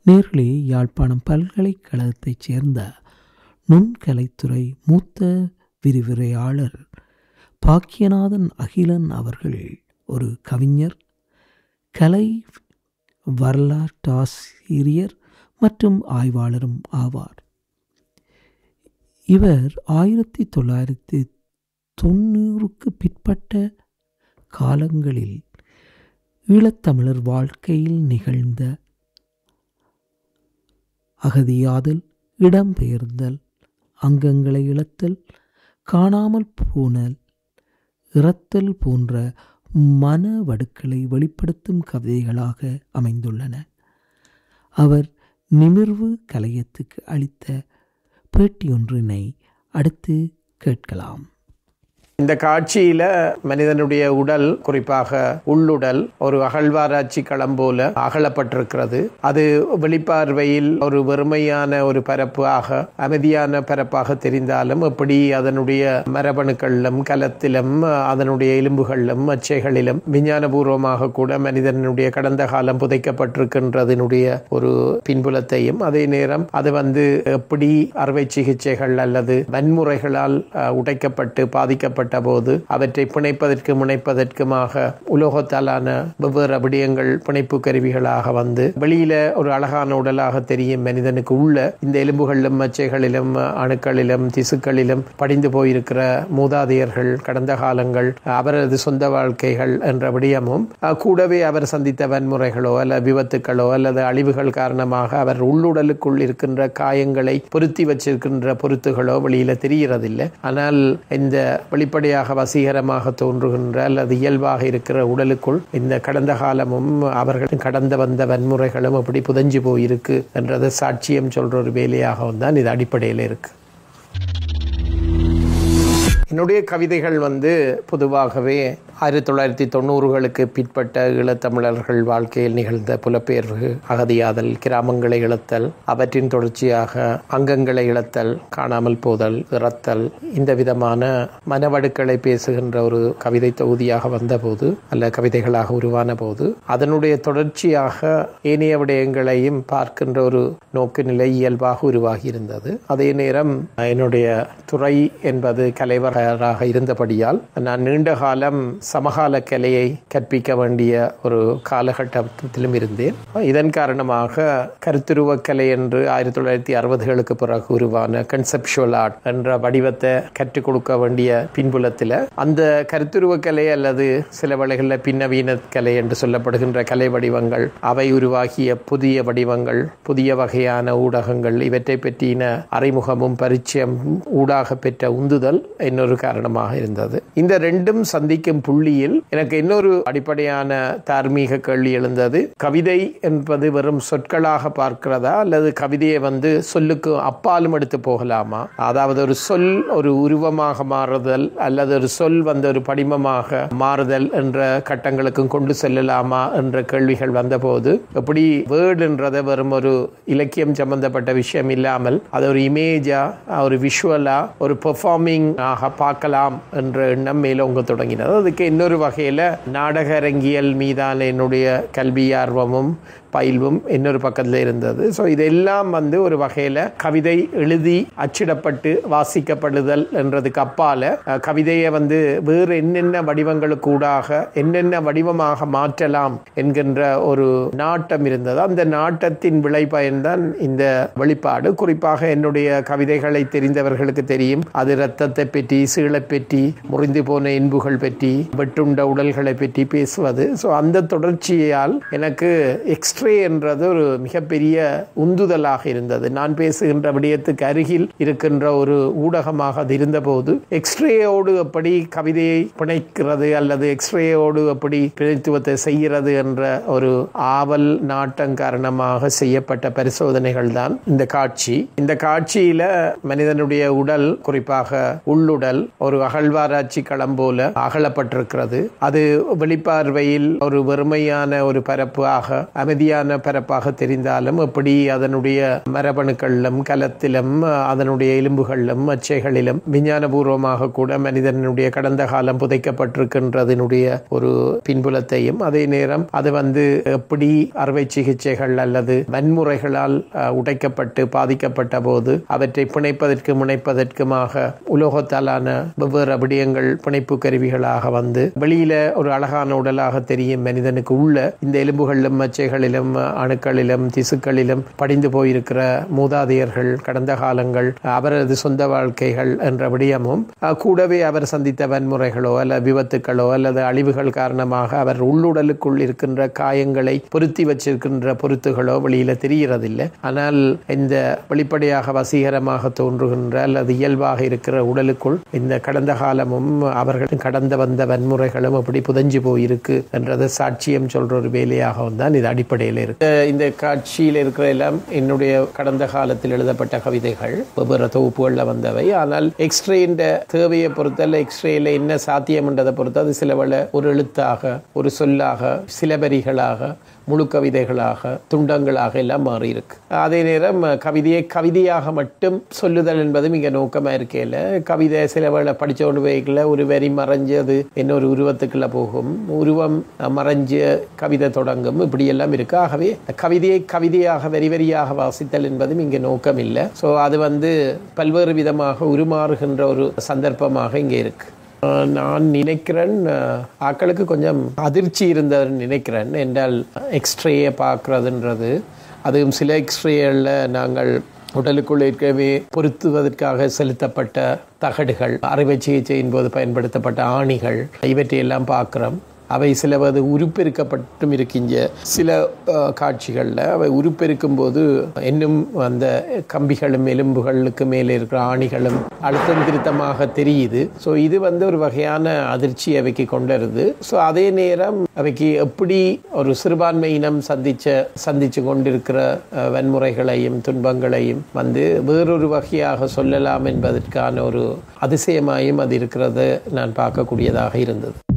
நேர்களே யாழ்ப்பாணம் பல்கலைக்கழகத்தைச் சேர்ந்த நுண்கலைத்துறை மூத்த விரிவுரையாளர் பாக்கியநாதன் அகிலன் அவர்கள் ஒரு கவிஞர் கலை வரலாற்றாசிரியர் மற்றும் ஆய்வாளரும் ஆவார் இவர் ஆயிரத்தி தொள்ளாயிரத்தி தொண்ணூறுக்கு பிற்பட்ட காலங்களில் ஈழத்தமிழர் வாழ்க்கையில் நிகழ்ந்த அகதியாதல் இடம்பெயர்ந்தல் அங்கங்களை இழத்தல் காணாமல் போனல் இறத்தல் போன்ற மன வடுக்களை வெளிப்படுத்தும் கவிதைகளாக அமைந்துள்ளன அவர் நிமிர்வு கலையத்துக்கு அளித்த பேட்டியொன்றினை அடுத்து கேட்கலாம் இந்த காட்சியில மனிதனுடைய உடல் குறிப்பாக உள்ளுடல் ஒரு அகழ்வாராய்ச்சி களம் போல அகலப்பட்டிருக்கிறது அது வெளிப்பார்வையில் ஒரு வெறுமையான ஒரு பரப்பாக அமைதியான பரப்பாக தெரிந்தாலும் எப்படி அதனுடைய மரபணுக்களிலும் கலத்திலும் அதனுடைய எலும்புகளிலும் மச்சைகளிலும் விஞ்ஞானபூர்வமாக கூட மனிதனுடைய கடந்த காலம் புதைக்கப்பட்டிருக்கின்றதனுடைய ஒரு பின்புலத்தையும் அதே நேரம் அது வந்து எப்படி அறுவை சிகிச்சைகள் அல்லது வன்முறைகளால் உடைக்கப்பட்டு பாதிக்கப்பட்ட போது அவற்றை பிணைப்பதற்கு முனைப்பதற்குமாக உலோகத்தாலான வெவ்வேறு விடயங்கள் பிணைப்பு கருவிகளாக வந்து வெளியில ஒரு அழகான உடலாக தெரியும் மனிதனுக்கு உள்ள இந்த எலும்புகளிலும் மச்சைகளிலும் அணுக்களிலும் திசுக்களிலும் படிந்து போயிருக்கிற மூதாதையர்கள் கடந்த காலங்கள் அவரது சொந்த வாழ்க்கைகள் என்ற விடயமும் கூடவே அவர் சந்தித்த வன்முறைகளோ அல்ல விபத்துக்களோ அல்லது அழிவுகள் காரணமாக அவர் உள்ளுடலுக்குள் இருக்கின்ற காயங்களை பொருத்தி வச்சிருக்கின்ற பொருத்துகளோ வெளியில தெரிகிறதில்லை ஆனால் இந்த வெளிப்படையாக வசீகரமாக தோன்றுகின்ற அல்லது இயல்பாக இருக்கிற உடலுக்குள் இந்த கடந்த காலமும் அவர்கள் கடந்த வந்த வன்முறைகளும் அப்படி புதஞ்சு போயிருக்கு என்றதை சாட்சியம் சொல்ற ஒரு வேலையாகவும் தான் இது அடிப்படையில் இருக்கு என்னுடைய கவிதைகள் வந்து பொதுவாகவே ஆயிரத்தி தொள்ளாயிரத்தி தொண்ணூறுகளுக்கு பிற்பட்ட ஈழத்தமிழர்கள் வாழ்க்கையில் நிகழ்ந்த புலப்பெயர்வு அகதியாதல் கிராமங்களை இழத்தல் அவற்றின் தொடர்ச்சியாக அங்கங்களை இழத்தல் காணாமல் போதல் இறத்தல் இந்த விதமான மனவடுக்களை பேசுகின்ற ஒரு கவிதை தொகுதியாக வந்தபோது அல்ல கவிதைகளாக உருவான போது அதனுடைய தொடர்ச்சியாக ஏனைய விடயங்களையும் பார்க்கின்ற ஒரு நோக்கு நிலை இயல்பாக உருவாகி இருந்தது அதே நேரம் என்னுடைய துறை என்பது கலைவராக இருந்தபடியால் நான் நீண்ட காலம் சமகால கலையை கற்பிக்க வேண்டிய ஒரு காலகட்டத்திலும் இருந்தேன் இதன் காரணமாக கருத்துருவ கலை என்று ஆயிரத்தி தொள்ளாயிரத்தி அறுபதுகளுக்கு பிறகு உருவான கன்செப்சுவல் ஆர்ட் என்ற வடிவத்தை கற்றுக் கொடுக்க வேண்டிய பின்புலத்தில் அந்த கருத்துருவ கலை அல்லது சில வேளைகளில் பின்னவீன கலை என்று சொல்லப்படுகின்ற கலை வடிவங்கள் அவை உருவாகிய புதிய வடிவங்கள் புதிய வகையான ஊடகங்கள் இவற்றை பற்றின அறிமுகமும் பரிச்சயம் ஊடாக பெற்ற உந்துதல் இன்னொரு காரணமாக இருந்தது இந்த ரெண்டும் சந்திக்கும் புள்ளியில் எனக்கு இன்னொரு அடிப்படையான தார்மீக கேள்வி எழுந்தது கவிதை என்பது வெறும் சொற்களாக பார்க்கிறதா அல்லது கவிதையை வந்து சொல்லுக்கு அப்பாலும் எடுத்து போகலாமா அதாவது ஒரு சொல் ஒரு உருவமாக மாறுதல் அல்லது ஒரு சொல் வந்து ஒரு படிமமாக மாறுதல் என்ற கட்டங்களுக்கும் கொண்டு செல்லலாமா என்ற கேள்விகள் வந்தபோது எப்படி வேர்டுன்றதை வெறும் ஒரு இலக்கியம் சம்பந்தப்பட்ட விஷயம் இல்லாமல் அது ஒரு இமேஜா ஒரு விஷுவலா ஒரு பெர்ஃபார்மிங் ஆக பார்க்கலாம் என்ற எண்ணம் மேலோங்க தொடங்கினது அதுக்கு இன்னொரு வகையில் நாடக அரங்கியல் மீதான என்னுடைய கல்வி ஆர்வமும் பயில்வும் இன்னொரு பக்கத்தில் இருந்தது ஸோ இதெல்லாம் வந்து ஒரு வகையில் கவிதை எழுதி அச்சிடப்பட்டு வாசிக்கப்படுதல் என்றதுக்கு அப்பால கவிதையை வந்து வேறு என்னென்ன வடிவங்களுக்கு ஊடாக என்னென்ன வடிவமாக மாற்றலாம் என்கின்ற ஒரு நாட்டம் இருந்தது அந்த நாட்டத்தின் விளைபயன்தான் இந்த வெளிப்பாடு குறிப்பாக என்னுடைய கவிதைகளை தெரிந்தவர்களுக்கு தெரியும் அது ரத்தத்தை பற்றி சீளை பற்றி முறிந்து போன இன்புகள் பற்றி வெட்டுண்ட உடல்களை பற்றி பேசுவது ஸோ அந்த தொடர்ச்சியால் எனக்கு எக்ஸ்ட்ரே என்றது ஒரு மிகப்பெரிய உந்துதலாக இருந்தது நான் பேசுகின்ற விடயத்துக்கு அருகில் இருக்கின்ற ஒரு ஊடகமாக அது இருந்தபோது எக்ஸ்ரேயோடு எப்படி கவிதையை பிணைக்கிறது அல்லது எக்ஸ்ரேயோடு எப்படி பிணைத்துவத்தை செய்கிறது என்ற ஒரு ஆவல் நாட்டம் காரணமாக செய்யப்பட்ட பரிசோதனைகள் தான் இந்த காட்சி இந்த காட்சியில மனிதனுடைய உடல் குறிப்பாக உள்ளுடல் ஒரு அகழ்வாராய்ச்சி களம் போல அகலப்பட்டிருக்கிறது அது வெளிப்பார்வையில் ஒரு வெறுமையான ஒரு பரப்பாக அமைதியான அமைதியான பரப்பாக தெரிந்தாலும் எப்படி அதனுடைய மரபணுக்களிலும் கலத்திலும் அதனுடைய எலும்புகளிலும் மச்சைகளிலும் விஞ்ஞானபூர்வமாக கூட மனிதனுடைய கடந்த காலம் புதைக்கப்பட்டிருக்கின்றதனுடைய ஒரு பின்புலத்தையும் அதே நேரம் அது வந்து எப்படி அறுவை சிகிச்சைகள் அல்லது வன்முறைகளால் அஹ், உடைக்கப்பட்டு பாதிக்கப்பட்ட போது அவற்றை பிணைப்பதற்கு முனைப்பதற்குமாக உலோகத்தாலான வெவ்வேறு விடயங்கள் பிணைப்பு கருவிகளாக வந்து வெளியில ஒரு அழகான உடலாக தெரியும் மனிதனுக்கு உள்ள இந்த எலும்புகளிலும் மச்சைகளிலும் அணுக்களிலும் திசுக்களிலும் படிந்து போயிருக்கிற மூதாதையர்கள் கடந்த காலங்கள் அவரது சொந்த வாழ்க்கைகள் என்ற விடயமும் அஹ், கூடவே அவர் சந்தித்த வன்முறைகளோ அல்ல விபத்துக்களோ அல்லது அழிவுகள் காரணமாக அவர் உள்ளுடலுக்குள் இருக்கின்ற காயங்களை பொருத்தி வச்சிருக்கின்ற பொருத்துகளோ வெளியில தெரிகிறதில்லை ஆனால் இந்த வெளிப்படையாக வசீகரமாக தோன்றுகின்ற அல்லது இயல்பாக இருக்கிற உடலுக்குள் இந்த கடந்த காலமும் அவர்கள் கடந்த வந்த வன்முறைகளும் அப்படி புதஞ்சு போயிருக்கு என்றதை சாட்சியம் சொல்ற ஒரு வேலையாகவும் தான் இது அடிப்படையில் இருக்கு இந்த- இந்த காட்சியில் இருக்கிற எல்லாம் என்னுடைய கடந்த காலத்தில் எழுதப்பட்ட கவிதைகள் வெவ்வேறு தொகுப்புகளில் வந்தவை ஆனால் எக்ஸ்ரேன்ற தேவையை பொறுத்தல்ல எக்ஸ்ரேல என்ன சாத்தியம்ன்றதை பொறுத்து அது சில வேளை ஒரு எழுத்தாக ஒரு சொல்லாக சில வரிகளாக முழு கவிதைகளாக துண்டங்களாக எல்லாம் மாறி இருக்கு அதே நேரம் கவிதையை கவிதையாக மட்டும் சொல்லுதல் என்பதும் இங்க நோக்கமா இருக்கையில கவிதை சில வேளை படிச்ச கொண்டு போய்க்கல ஒரு வரி மறைஞ்சு அது இன்னொரு உருவத்துக்குள்ள போகும் உருவம் மறைஞ்சு கவிதை தொடங்கும் இப்படி எல்லாம் இருக்கு ஆகவே கவிதையை கவிதையாக வரி வரியாக வாசித்தல் என்பதும் இங்க நோக்கம் இல்லை ஸோ அது வந்து பல்வேறு விதமாக உருமாறுகின்ற ஒரு சந்தர்ப்பமாக இங்கே இருக்கு அஹ் நான் நினைக்கிறேன் அஹ், ஆக்களுக்கு கொஞ்சம் அதிர்ச்சி இருந்ததுன்னு நினைக்கிறேன் என்றால் எக்ஸ்ரேயை பார்க்குறதுன்றது அதுவும் சில எக்ஸ்ரேகளில் நாங்கள் உடலுக்குள் இருக்கவே பொருத்துவதற்காக செலுத்தப்பட்ட தகடுகள் அறுவை சிகிச்சையின் போது பயன்படுத்தப்பட்ட ஆணிகள் இவற்றையெல்லாம் பார்க்குறோம் அவை சிலவது உருப்பெருக்கப்பட்டும் இருக்கின்ற சில அஹ், காட்சிகளில் அவை உருப்பெருக்கும் போது இன்னும் அந்த கம்பிகளும் எலும்புகளுக்கு மேலே இருக்கிற ஆணிகளும் அழுத்தம் திருத்தமாக தெரியுது ஸோ இது வந்து ஒரு வகையான அதிர்ச்சி அவைக்கு கொண்டுருது ஸோ அதே நேரம் அவைக்கு எப்படி ஒரு சிறுபான்மை இனம் சந்திச்ச சந்திச்சு கொண்டிருக்கிற அஹ், வன்முறைகளையும் துன்பங்களையும் வந்து வேறொரு வகையாக சொல்லலாம் என்பதற்கான ஒரு அதிசயமாயும் அது இருக்கிறது நான் பார்க்கக்கூடியதாக இருந்தது